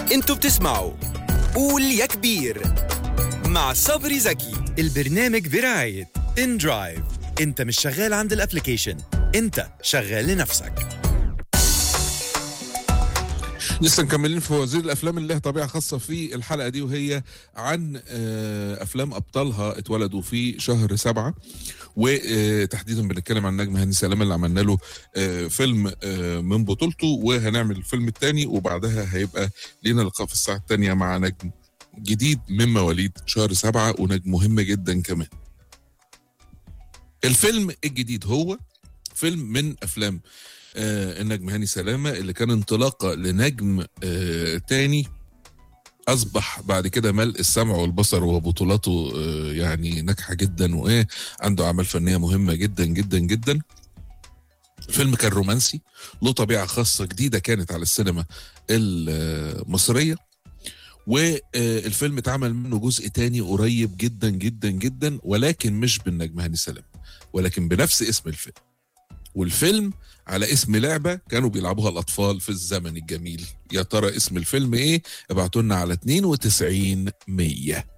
انتوا بتسمعوا قول يا كبير مع صبري زكي البرنامج برعاية ان درايف انت مش شغال عند الابليكيشن انت شغال لنفسك لسه مكملين في وزير الافلام اللي لها طبيعه خاصه في الحلقه دي وهي عن آه، افلام ابطالها اتولدوا في شهر سبعة وتحديدا بنتكلم عن نجم هاني سلامه اللي عملنا له آه، فيلم آه، من بطولته وهنعمل الفيلم الثاني وبعدها هيبقى لينا لقاء في الساعه الثانيه مع نجم جديد من مواليد شهر سبعة ونجم مهم جدا كمان الفيلم الجديد هو فيلم من افلام آه، النجم هاني سلامه اللي كان انطلاقه لنجم آه، تاني اصبح بعد كده ملء السمع والبصر وبطولاته آه، يعني ناجحه جدا وايه عنده اعمال فنيه مهمه جدا جدا جدا الفيلم كان رومانسي له طبيعه خاصه جديده كانت على السينما المصريه والفيلم اتعمل منه جزء تاني قريب جدا جدا جدا ولكن مش بالنجم هاني سلام ولكن بنفس اسم الفيلم والفيلم على اسم لعبة كانوا بيلعبوها الأطفال في الزمن الجميل يا ترى اسم الفيلم إيه ابعتوا لنا على 92 100